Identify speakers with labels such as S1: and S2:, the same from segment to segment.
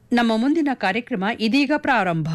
S1: ನಮ್ಮ ಮುಂದಿನ ಕಾರ್ಯಕ್ರಮ ಇದೀಗ ಪ್ರಾರಂಭ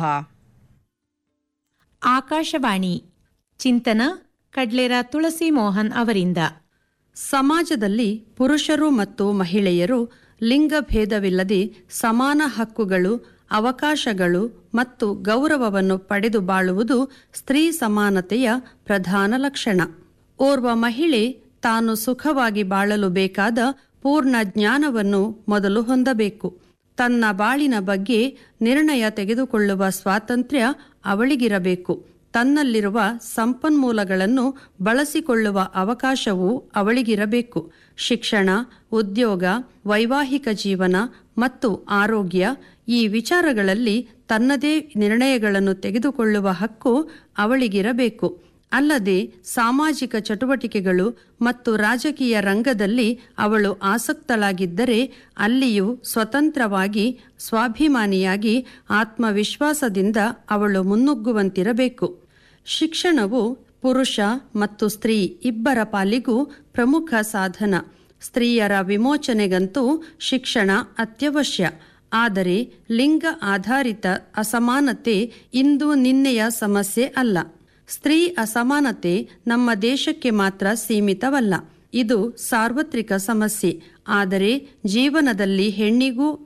S2: ಆಕಾಶವಾಣಿ ಚಿಂತನ ಕಡ್ಲೆರ ತುಳಸಿ ಮೋಹನ್ ಅವರಿಂದ
S3: ಸಮಾಜದಲ್ಲಿ ಪುರುಷರು ಮತ್ತು ಮಹಿಳೆಯರು ಲಿಂಗಭೇದವಿಲ್ಲದೆ ಸಮಾನ ಹಕ್ಕುಗಳು ಅವಕಾಶಗಳು ಮತ್ತು ಗೌರವವನ್ನು ಪಡೆದು ಬಾಳುವುದು ಸ್ತ್ರೀ ಸಮಾನತೆಯ ಪ್ರಧಾನ ಲಕ್ಷಣ ಓರ್ವ ಮಹಿಳೆ ತಾನು ಸುಖವಾಗಿ ಬಾಳಲು ಬೇಕಾದ ಪೂರ್ಣ ಜ್ಞಾನವನ್ನು ಮೊದಲು ಹೊಂದಬೇಕು ತನ್ನ ಬಾಳಿನ ಬಗ್ಗೆ ನಿರ್ಣಯ ತೆಗೆದುಕೊಳ್ಳುವ ಸ್ವಾತಂತ್ರ್ಯ ಅವಳಿಗಿರಬೇಕು ತನ್ನಲ್ಲಿರುವ ಸಂಪನ್ಮೂಲಗಳನ್ನು ಬಳಸಿಕೊಳ್ಳುವ ಅವಕಾಶವೂ ಅವಳಿಗಿರಬೇಕು ಶಿಕ್ಷಣ ಉದ್ಯೋಗ ವೈವಾಹಿಕ ಜೀವನ ಮತ್ತು ಆರೋಗ್ಯ ಈ ವಿಚಾರಗಳಲ್ಲಿ ತನ್ನದೇ ನಿರ್ಣಯಗಳನ್ನು ತೆಗೆದುಕೊಳ್ಳುವ ಹಕ್ಕು ಅವಳಿಗಿರಬೇಕು ಅಲ್ಲದೆ ಸಾಮಾಜಿಕ ಚಟುವಟಿಕೆಗಳು ಮತ್ತು ರಾಜಕೀಯ ರಂಗದಲ್ಲಿ ಅವಳು ಆಸಕ್ತಳಾಗಿದ್ದರೆ ಅಲ್ಲಿಯೂ ಸ್ವತಂತ್ರವಾಗಿ ಸ್ವಾಭಿಮಾನಿಯಾಗಿ ಆತ್ಮವಿಶ್ವಾಸದಿಂದ ಅವಳು ಮುನ್ನುಗ್ಗುವಂತಿರಬೇಕು ಶಿಕ್ಷಣವು ಪುರುಷ ಮತ್ತು ಸ್ತ್ರೀ ಇಬ್ಬರ ಪಾಲಿಗೂ ಪ್ರಮುಖ ಸಾಧನ ಸ್ತ್ರೀಯರ ವಿಮೋಚನೆಗಂತೂ ಶಿಕ್ಷಣ ಅತ್ಯವಶ್ಯ ಆದರೆ ಲಿಂಗ ಆಧಾರಿತ ಅಸಮಾನತೆ ಇಂದು ನಿನ್ನೆಯ ಸಮಸ್ಯೆ ಅಲ್ಲ ಸ್ತ್ರೀ ಅಸಮಾನತೆ ನಮ್ಮ ದೇಶಕ್ಕೆ ಮಾತ್ರ ಸೀಮಿತವಲ್ಲ ಇದು ಸಾರ್ವತ್ರಿಕ ಸಮಸ್ಯೆ ಆದರೆ ಜೀವನದಲ್ಲಿ ಹೆಣ್ಣಿಗೂ